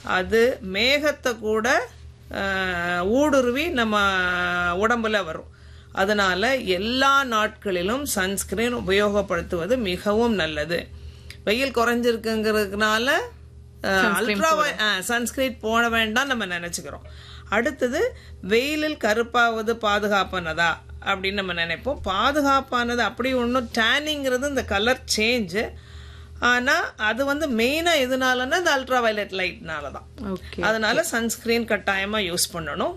அது மேகத்தை கூட அஹ், ஊடுருவி நம்ம உடம்புல வரும் அதனால எல்லா நாட்களிலும் சன்ஸ்கிரீன் உபயோகப்படுத்துவது மிகவும் நல்லது வெயில் குறைஞ்சிருக்குங்கிறதுனால அல்ட்ரா சன்ஸ்கிரீன் போட வேண்டாம் நம்ம நினைச்சுக்கிறோம் அடுத்தது வெயிலில் கருப்பாவது பாதுகாப்பானதா அப்படின்னு நம்ம நினைப்போம் பாதுகாப்பானது அப்படி ஒன்றும் டேனிங்கிறது இந்த கலர் சேஞ்சு ஆனால் அது வந்து மெயினாக எதுனாலன்னா இந்த அல்ட்ரா வயலட் லைட்னால தான் ஓகே அதனால சன்ஸ்கிரீன் கட்டாயமாக யூஸ் பண்ணணும்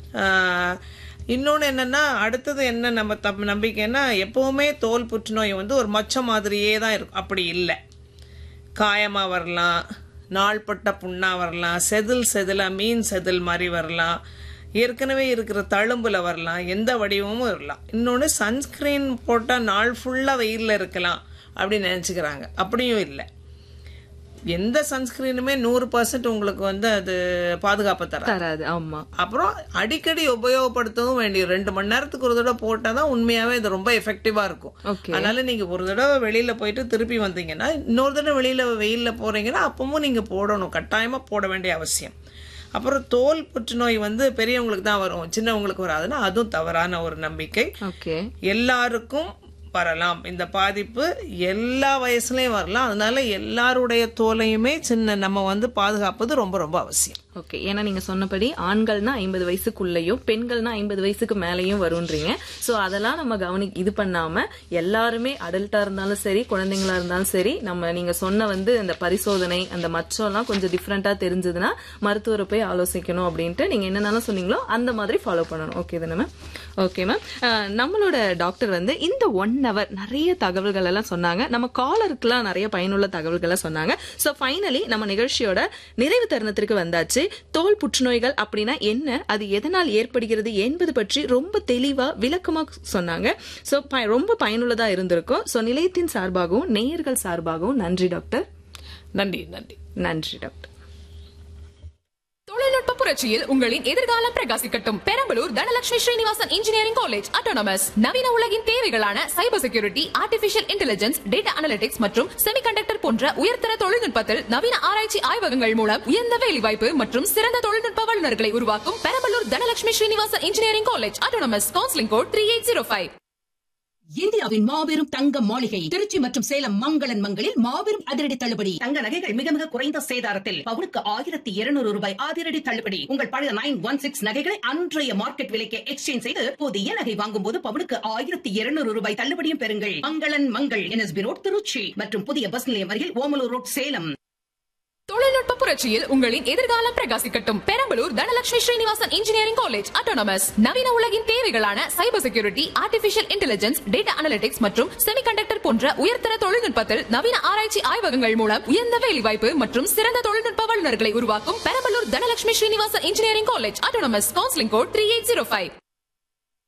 இன்னொன்று என்னன்னா அடுத்தது என்ன நம்ம தப் நம்பிக்கைன்னா எப்பவுமே தோல் புற்றுநோய் வந்து ஒரு மச்சம் மாதிரியே தான் இருக்கும் அப்படி இல்லை காயமாக வரலாம் நாள்பட்ட புண்ணா வரலாம் செதில் செதிலா மீன் செதில் மாதிரி வரலாம் ஏற்கனவே இருக்கிற தழும்புல வரலாம் எந்த வடிவமும் வரலாம் இன்னொன்று சன்ஸ்கிரீன் போட்டால் நாள் ஃபுல்லாக வெயிலில் இருக்கலாம் அப்படின்னு நினச்சிக்கிறாங்க அப்படியும் இல்லை எந்த சன்ஸ்கிரீனுமே நூறு பர்சன்ட் உங்களுக்கு வந்து அது பாதுகாப்பு தராது தராது ஆமா அப்புறம் அடிக்கடி உபயோகப்படுத்தவும் வேண்டிய ரெண்டு மணி நேரத்துக்கு ஒரு தடவை போட்டால் தான் உண்மையாவே இது ரொம்ப எஃபெக்டிவா இருக்கும் ஓகே அதனால நீங்க ஒரு தடவை வெளியில போயிட்டு திருப்பி வந்தீங்கன்னா இன்னொரு தடவை வெளியில வெயில்ல போறீங்கன்னா அப்பவும் நீங்க போடணும் கட்டாயமா போட வேண்டிய அவசியம் அப்புறம் தோல் புற்றுநோய் வந்து பெரியவங்களுக்கு தான் வரும் சின்னவங்களுக்கு வராதுன்னா அதுவும் தவறான ஒரு நம்பிக்கை ஓகே எல்லாருக்கும் வரலாம் இந்த பாதிப்பு எல்லா வயசுலயும் வரலாம் அதனால எல்லாருடைய தோலையுமே சின்ன நம்ம வந்து பாதுகாப்பது ரொம்ப ரொம்ப அவசியம் ஓகே ஏன்னா நீங்க சொன்னபடி ஆண்கள்னா ஐம்பது வயசுக்குள்ளேயும் பெண்கள்னா ஐம்பது வயசுக்கு மேலேயும் வரும்ன்றீங்க சோ அதெல்லாம் நம்ம கவனி இது பண்ணாம எல்லாருமே அடல்ட்டா இருந்தாலும் சரி குழந்தைங்களா இருந்தாலும் சரி நம்ம நீங்க சொன்ன வந்து இந்த பரிசோதனை அந்த மச்சம்லாம் கொஞ்சம் டிஃப்ரெண்டா தெரிஞ்சதுன்னா மருத்துவரை போய் ஆலோசிக்கணும் அப்படின்ட்டு நீங்க என்னென்னலாம் சொன்னீங்களோ அந்த மாதிரி ஃபாலோ பண்ணணும் ஓகே தானே மேம் ஓகே மேம் நம்மளோட டாக்டர் வந்து இந்த ஒன் ஹவர் நிறைய தகவல்கள் எல்லாம் சொன்னாங்க நம்ம காலருக்குலாம் நிறைய பயனுள்ள தகவல்களை சொன்னாங்க சோ ஃபைனலி நம்ம நிகழ்ச்சியோட நிறைவு தருணத்திற்கு வந்தாச்சு தோல் புற்றுநோய்கள் அப்படின்னா என்ன அது எதனால் ஏற்படுகிறது என்பது பற்றி ரொம்ப தெளிவா விளக்கமா சொன்னாங்க சோ ரொம்ப பயனுள்ளதா இருந்திருக்கும் சோ நிலையத்தின் சார்பாகவும் நேயர்கள் சார்பாகவும் நன்றி டாக்டர் நன்றி நன்றி நன்றி டாக்டர் தொழில்நுட்ப புரட்சியில் உங்களின் எதிர்காலம் பிரகாசிக்கட்டும் Perambalur Dhanalakshmi Srinivasan engineering college autonomous நவீன உலகின் தேவைகளான cyber security artificial intelligence data analytics மற்றும் செமிகண்டக்டர் போன்ற உயர்தர தொழில்நுட்பத்தில் நவீன ஆராய்ச்சி ஆய்வகங்கள் மூலம் உயர்ந்த வேலைவாய்ப்பு மற்றும் சிறந்த தொழில்நுட்ப வல்லுநர்களை உருவாக்கும் Perambalur Dhanalakshmi Srinivasan engineering college autonomous counselling code three eight zero five இந்தியாவின் மாபெரும் தங்க மாளிகை திருச்சி மற்றும் சேலம் மங்களன் மங்களில் மாபெரும் அதிரடி தள்ளுபடி தங்க நகைகள் மிக மிக குறைந்த சேதாரத்தில் பவுனுக்கு ஆயிரத்தி இருநூறு ரூபாய் அதிரடி தள்ளுபடி உங்கள் பழைய நைன் ஒன் சிக்ஸ் நகைகளை அன்றைய மார்க்கெட் விலைக்கு எக்ஸ்சேஞ்ச் செய்து புதிய நகை வாங்கும் போது பவுனுக்கு ஆயிரத்தி இருநூறு ரூபாய் தள்ளுபடியும் பெறுங்கள் மங்களன் மங்கள் என்எஸ்பி ரோட் திருச்சி மற்றும் புதிய பஸ் நிலையம் அருகில் ஓமலூர் ரோட் சேலம் தொழில்நுட்ப புரட்சியில் உங்களின் எதிர்காலம் பிரகாசிக்கட்டும் Perambalur Dhanalakshmi Srinivasan engineering college autonomous நவீன உலகின் தேவைகளான cyber security artificial intelligence data analytics மற்றும் செமிகண்டக்டர் போன்ற உயர்தர தொழில்நுட்பத்தில் நவீன ஆராய்ச்சி ஆய்வகங்கள் மூலம் உயர்ந்த வேலைவாய்ப்பு மற்றும் சிறந்த தொழில்நுட்ப வல்லுநர்களை உருவாக்கும் Perambalur Dhanalakshmi Srinivasan engineering college autonomous counselling code three eight zero five